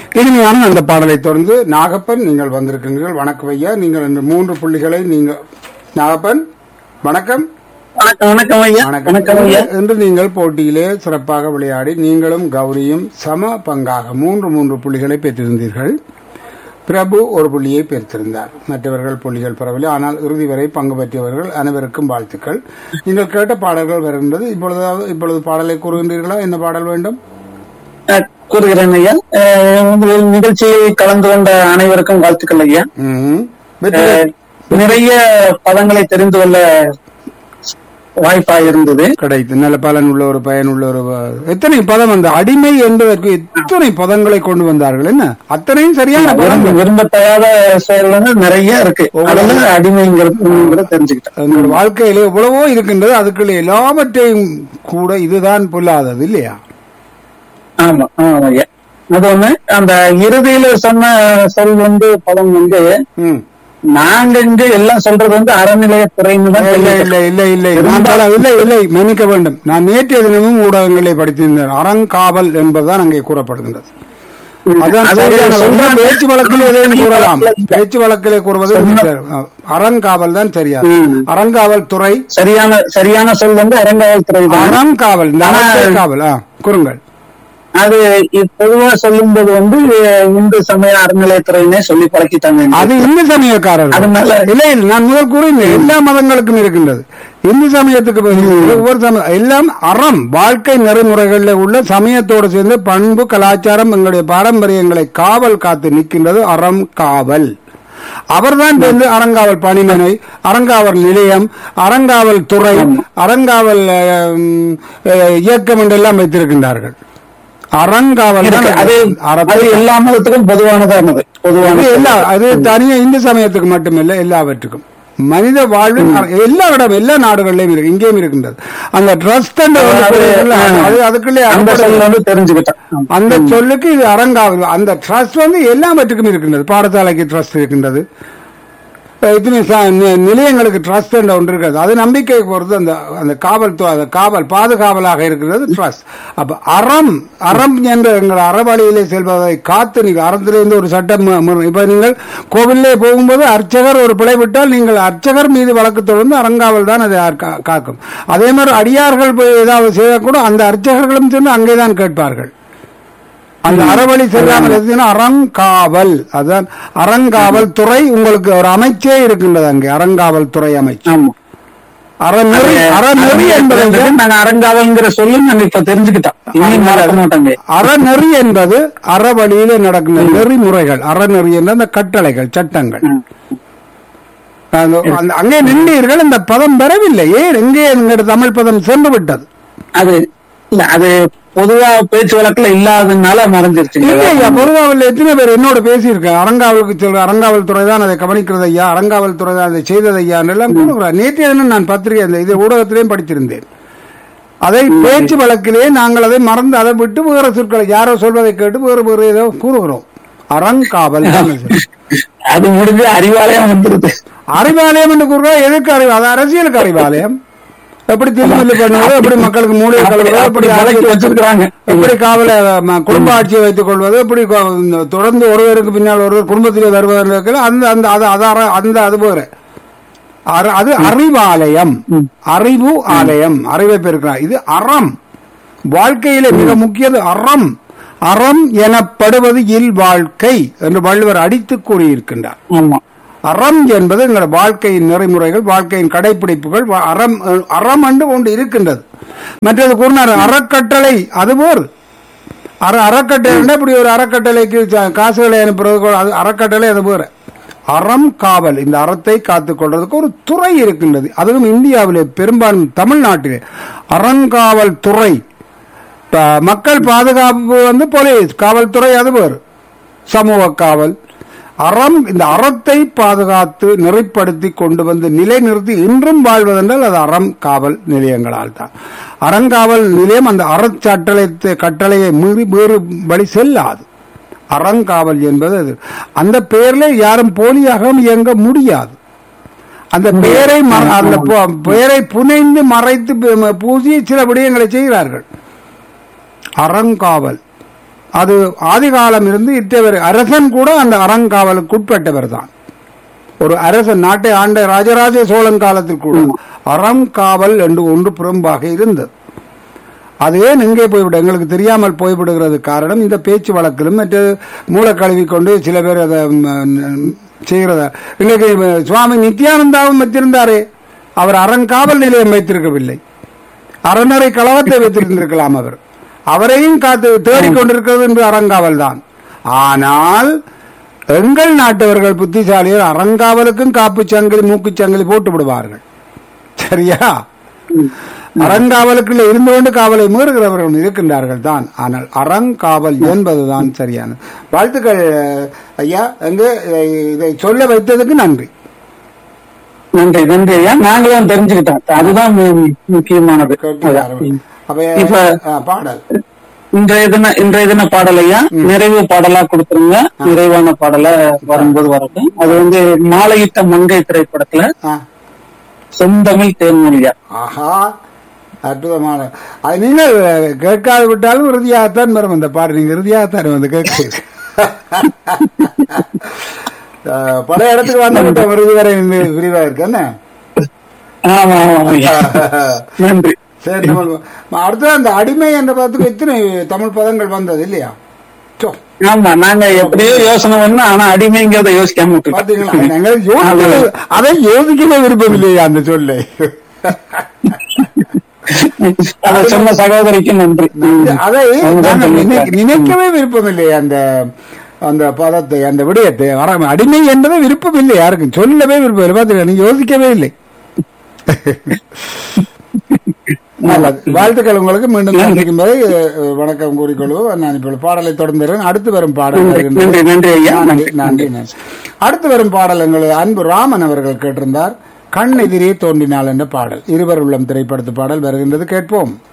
இனிமையான அந்த பாடலை தொடர்ந்து நாகப்பன் நீங்கள் வந்திருக்கிறீர்கள் வணக்கம் ஐயா நீங்கள் இந்த மூன்று புள்ளிகளை நீங்கள் நாகப்பன் வணக்கம் வணக்கம் வணக்கம் ஐயா வணக்கம் ஐயா என்று நீங்கள் போட்டியிலே சிறப்பாக விளையாடி நீங்களும் கௌரியும் சம பங்காக மூன்று மூன்று புள்ளிகளை பெற்றிருந்தீர்கள் பிரபு ஒரு புள்ளியை பெற்றிருந்தார் மற்றவர்கள் புள்ளிகள் பெறவில்லை ஆனால் இறுதி வரை பங்கு பெற்றவர்கள் அனைவருக்கும் வாழ்த்துக்கள் நீங்கள் கேட்ட பாடல்கள் வருகின்றது இப்பொழுது இப்பொழுது பாடலை கூறுகின்றீர்களா என்ன பாடல் வேண்டும் அஹ், கூறுகிறேன் ஐயா அஹ், உங்கள் நிகழ்ச்சியில் கலந்து கொண்ட அனைவருக்கும் வாழ்த்துக்கள் ஐயா ம்ஹும். வெற்றி அஹ், நிறைய பதங்களை தெரிந்து கொள்ள வாய்ப்பாக இருந்தது கிடைத்து நல்ல பலன் உள்ள ஒரு பயன் உள்ள ஒரு வ- எத்தனை பதம் அந்த அடிமை என்பதற்கு எத்தனை பதங்களை கொண்டு வந்தார்கள் என்ன அத்தனையும் சரியான விரும்ப- பதங்கள் விரும்பத்தகாத செயல்கள் நிறைய இருக்கு அதெல்லாம் அடிமைங்கிறது தெரிஞ்சுக்கிட்டேன் நம்முடைய வாழ்க்கையில எவ்வளவோ இருக்கின்றது அதுக்குள்ள எல்லாவற்றையும் கூட இதுதான் பொல்லாதது இல்லையா ஆமா ஆமா ஐயா அது ஒண்ணு அந்த இறுதியில சொன்ன சொல் வந்து பதம் வந்து ம். நாங்க இங்க எல்லாம் சொல்றது வந்து அறநிலையத்துறைன்னு தான் இல்லை சொல்லிட்டு இல்லை இல்லை இல்லை நான் பல- இல்லை இல்லை மன்னிக்க வேண்டும் நான் நேற்றைய தினமும் ஊடகங்களை படித்திருந்தேன் அறங்காவல் என்பதுதான் அங்கே கூறப்படுகின்றது அதான் அது சரியான வழி. சொல்றாங்க. பேச்சு வழக்கில் எதையும் கூறலாம் பேச்சு வழக்கிலே கூறுவது அறங்காவல் தான் சரியா ம். அறங்காவல் துறை சரியான சரியான சொல் வந்து அறங்காவல்துறை தான் அறங்காவல் இந்த ஆனா- அறத்தை காவல் ஆ, கூறுங்கள் அது இ- பொதுவா சொல்லும்போது வந்து இந்து சமய அறநிலையத்துறையினே சொல்லி பழக்கிட்டாங்க அது இந்து சமயக்காரர்கள் அதனால இல்லை இல்லை நான் முதல் கூறினேன் எல்லா மதங்களுக்கும் இருக்கின்றது இந்து சமயத்துக்கு பதில் ஒவ்வொரு சமய எல்லாம் அறம் வாழ்க்கை நெறிமுறைகளில் உள்ள சமயத்தோடு சேர்ந்து பண்பு கலாச்சாரம் எங்களுடைய பாரம்பரியங்களை காவல் காத்து நிற்கின்றது அறம் காவல் அவர்தான் வந்து அறங்காவல் பணிமனை அறங்காவல் நிலையம் அறங்காவல் துறை அறங்காவல் அஹ், அஹ், இயக்கம் என்றெல்லாம் வைத்திருக்கின்றார்கள் அறங்காவல் தான் இருக்கு. அது அறத்தை அது எல்லா மதத்துக்கும் பொதுவானதானது பொதுவான அது எல்லா அது தனியா இந்து சமயத்துக்கு மட்டுமில்ல எல்லாவற்றுக்கும் மனித வாழ்வில் எல்லா இடம் எல்லா நாடுகளிலும் இருக்கு இங்கேயும் இருக்கின்றது அந்த ட்ரஸ்ட் அது அதுக்குள்ளே அந்த அகப்பட- சொல் வந்து தெரிஞ்சுக்கிட்டேன் ஆமா. அந்த சொல்லுக்கு இது அறங்காவல் அந்த ட்ரஸ்ட் வந்து எல்லாவற்றுக்கும் இருக்கின்றது பாடசாலைக்கு ட்ரஸ்ட் இருக்கின்றது அஹ் இத்தனை ச- நி- நிலையங்களுக்கு ட்ரஸ்ட் என்ற ஒன்று இருக்கிறது அது நம்பிக்கை பொறுத்து அந்த அந்த காவல் து- அந்த காவல் பாதுகாவலாக இருக்கிறது ட்ரஸ்ட் அப்ப அறம் அறம் என்ற எங்கள் அறவழியிலே செல்வதை காத்து நீங்கள் அறத்திலிருந்து ஒரு சட்டம் மு- மு- இப்ப நீங்கள் கோவிலே போகும்போது அர்ச்சகர் ஒரு பிழை விட்டால் நீங்கள் அர்ச்சகர் மீது வழக்கு தொடர்ந்து அறங்காவல் தான் அதை கா- காக்கும் அதே மாதிரி அடியார்கள் போய் ஏதாவது செய்தால் கூட அந்த அர்ச்சகர்களும் சென்று அங்கேதான் கேட்பார்கள் அந்த அறவழி செல்லாமல் இருந்ததுன்னா அறங்காவல் அதான் அறங்காவல் துறை உங்களுக்கு ஒரு அமைச்சே இருக்கின்றது அங்கே அறங்காவல் துறை அமைச்சு ஆமா அறநெறி அறநெறி என்பது நாங்க அறங்காவல்ங்கிற சொல்லு நாங்க இப்ப தெரிஞ்சுக்கிட்டோம் இனி மறக்க மாட்டாங்க அறநெறி என்பது அறவழியில நடக்கின்ற நெறிமுறைகள் அறநெறி என்ற அந்த கட்டளைகள் சட்டங்கள் அந்த- அந்த- அங்கே நின்றீர்கள் இந்த பதம் பெறவில்லை ஏன் எங்கே எங்கள் தமிழ் பதம் சென்று விட்டது அது இல்ல அது பொதுவா பேச்சு வழக்குல இல்லாததுனால மறைஞ்சிருச்சு இல்லையா பொதுவாவில் எத்தனை பேர் என்னோட பேசியிருக்கேன் அரங்காவலுக்கு செல்ற அரங்காவல் துறை தான் அதை கவனிக்கிறது ஐயா அரங்காவல் துறை தான் அதை செய்தது ஐயா எல்லாம் கூறுகிறார் நேற்றைய தினம் நான் பத்திரிகை அந்த இது ஊடகத்திலேயும் படித்திருந்தேன் அதை பேச்சு வழக்கிலே நாங்கள் அதை மறந்து அதை விட்டு வேறு சொற்களை யாரோ சொல்வதை கேட்டு வேறு வேறு ஏதோ கூறுகிறோம் அறங்காவல் தான் அது. அது முடிஞ்சு அறிவாலயம் வந்துருது அறிவாலயம் என்று கூறுகிறோம் எதுக்கு அறிவு அது அரசியலுக்கு அறிவாலயம் எப்படி திருமணம் பண்ணுவது எப்படி மக்களுக்கு மூலிகை கழுவுவது எப்படி அப்படி அரசியல் விலக்கி வச்சிருக்காங்க எப்படி காவல ம- குடும்ப ஆட்சியை வைத்துக் கொள்வது எப்படி கொ- இந்த தொடர்ந்து ஒருவருக்கு பின்னால் ஒருவர் குடும்பத்திலே வருவதற்கு அந்த அந்த அது அது அற- அந்த அது வேற அற- அது அறிவாலயம் அறிவு ஆலயம் அறிவை பெருக்கிறார் இது அறம் வாழ்க்கையிலே மிக முக்கியது அறம் அறம் எனப்படுவது இல் வாழ்க்கை என்று வள்ளுவர் அடித்துக் கூறியிருக்கின்றார் ஆமா அறம் என்பது எங்களோட வாழ்க்கையின் நெறிமுறைகள் வாழ்க்கையின் கடைபிடிப்புகள் வா- அறம் அஹ், அறம் என்று ஒன்று இருக்கின்றது மற்றது கூறினார் அறக்கட்டளை அது போர் அற அறக்கட்டளை இப்படி ஒரு அறக்கட்டளைக்கு ச- காசுகளை அனுப்புறது கூட அது அறக்கட்டளை அது போற அறம் காவல் இந்த அறத்தை காத்துக் கொள்றதுக்கு ஒரு துறை இருக்கின்றது அதுவும் இந்தியாவிலே பெரும்பான்மை தமிழ்நாட்டிலே அறங்காவல் துறை ப- மக்கள் பாதுகாப்பு வந்து போலீஸ் காவல்துறை அது வேறு சமூக காவல் அறம் இந்த அறத்தை பாதுகாத்து நெறிப்படுத்தி கொண்டு வந்து நிலைநிறுத்தி இன்றும் வாழ்வதென்றால் அது அறம் காவல் நிலையங்களால் தான் அறங்காவல் நிலையம் அந்த அறச்சட்டளை கட்டளையை மீறி வேறு வழி செல்லாது அறங்காவல் என்பது அது அந்த பெயர்ல யாரும் போலியாகவும் இயங்க முடியாது அந்த பெயரை மற- அந்த பு- பெயரை புனைந்து மறைத்து பு- பூசி சில விடயங்களை செய்கிறார்கள் அறங்காவல் அது ஆதிகாலம் இருந்து இத்தவர் அரசன் கூட அந்த அறங்காவலுக்கு உட்பட்டவர் தான் ஒரு அரசன் நாட்டை ஆண்ட ராஜராஜ சோழன் காலத்தில் கூட அறங்காவல் என்று ஒன்று புறம்பாக இருந்தது அது ஏன் எங்கே போய்விட எங்களுக்கு தெரியாமல் போய்விடுகிறது காரணம் இந்த பேச்சு வழக்கிலும் மற்ற மூளை கழுவி கொண்டு சில பேர் அதை ம், செய்கிறத இன்னைக்கு சுவாமி நித்யானந்தாவும் வைத்திருந்தாரே அவர் அறங்காவல் நிலையம் வைத்திருக்கவில்லை அறநறை கழகத்தை வைத்திருந்திருக்கலாம் அவர் அவரையும் காத்து தேடிக்கொண்டிருக்கிறது என்று அறங்காவல் தான் ஆனால் எங்கள் நாட்டவர்கள் புத்திசாலிகள் அறங்காவலுக்கும் காப்புச் சங்கிலி மூக்குச் சங்கிலி போட்டு விடுவார்கள் சரியா அறங்காவலுக்குள்ள இருந்து கொண்டு காவலை மீறுகிறவர்கள் இருக்கின்றார்கள் தான் ஆனால் அறங்காவல் என்பதுதான் சரியானது வாழ்த்துக்கள் ஐயா எங்கு இதை சொல்ல வைத்ததுக்கு நன்றி நன்றி நன்றி ஐயா நாங்களும் தெரிஞ்சுக்கிட்டோம் அதுதான் மு- முக்கியமானது அதான். அப்ப இப்ப ஆ, பாடல் இன்றைய தின இன்றைய தின பாடல் ஐயா நிறைவு பாடலா கொடுத்துருங்க நிறைவான பாடலா வரும்போது வரட்டும் அது வந்து மாலையிட்ட மங்கை திரைப்படத்துல ஆ. செந்தமிழ் தேன்மொழியா ஆஹா அற்புதமான அது நீங்கள் கேட்காது விட்டாலும் இறுதியாகத்தான் வரும் அந்த பாடு நீங்க இறுதியாகத்தான் வந்து கேட்க பல இடத்துக்கு வந்து விட்டோம் இறுதி வரை இந்த விரிவா இருக்கு என்ன ஆமா ஆமா ஐயா நன்றி சரி நம்ம அடுத்து அந்த அடிமை என்ற பதத்துக்கு எத்தனை தமிழ் பதங்கள் வந்தது இல்லையா சோ, ஆமா நாங்க எப்படியோ யோசனை பண்ணோம் ஆனா அடிமைங்கிறத யோசிக்காம விட்டுட்டோம் பாத்தீங்களா நாங்கள் யோசிக்கவே- அதை யோசிக்கவே விருப்பம் இல்லையா அந்த சொல்லை அதை சொன்ன சகோதரிக்கு நன்றி அதை அவங்க தான் நாங்கள் நினை- சொல்லியிருக்காங்க. நினைக்கவே விருப்பம் இல்லையா அந்த அந்த பதத்தை அந்த விடயத்தை அற- அடிமை என்பதை விருப்பம் இல்லை யாருக்கும் சொல்லவே விருப்பம் இல்லை பாத்தீங்களா நீங்க யோசிக்கவே இல்லை நல்லது. வாழ்த்துக்கள் உங்களுக்கு மீண்டும் சந்திக்கும் போது அஹ், வணக்கம் கூறிக்கொள்வோம் நான் இப்பொழுது பாடலை தொடர்ந்துறேன் அடுத்து வரும் பாடல் நன்றி, வருகின்றது. நன்றி நன்றி ஐயா நன்றி நன்றி நன்றி. அடுத்து வரும் பாடல் எங்களது அன்பு ராமன் அவர்கள் கேட்டிருந்தார் கண் எதிரே தோன்றினாள் என்ற பாடல் இருவர் உள்ளம் திரைப்படத்து பாடல் வருகின்றது கேட்போம்